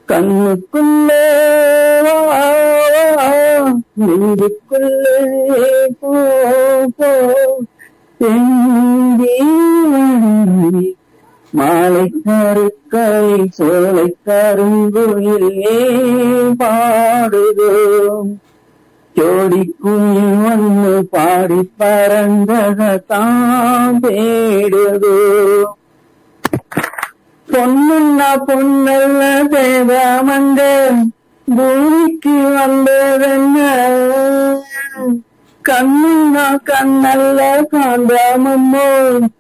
கண்ணுக்குள்ளே வா, வா, நெஞ்சுக்குள்ளே போ போ செந்தீவனி மாலை கருக்கை சோலை கருங்குயிலே பாடுதோம் ஜோடி குயில் வந்து பாடி பறந்ததான் தேடுதோ பொண்ணுன்னா பொண்ணல்ல தேவாமங்க பூமிக்கு வந்ததென்ன கண்ணுன்னா கண்ணல்ல காந்தாமம்மோ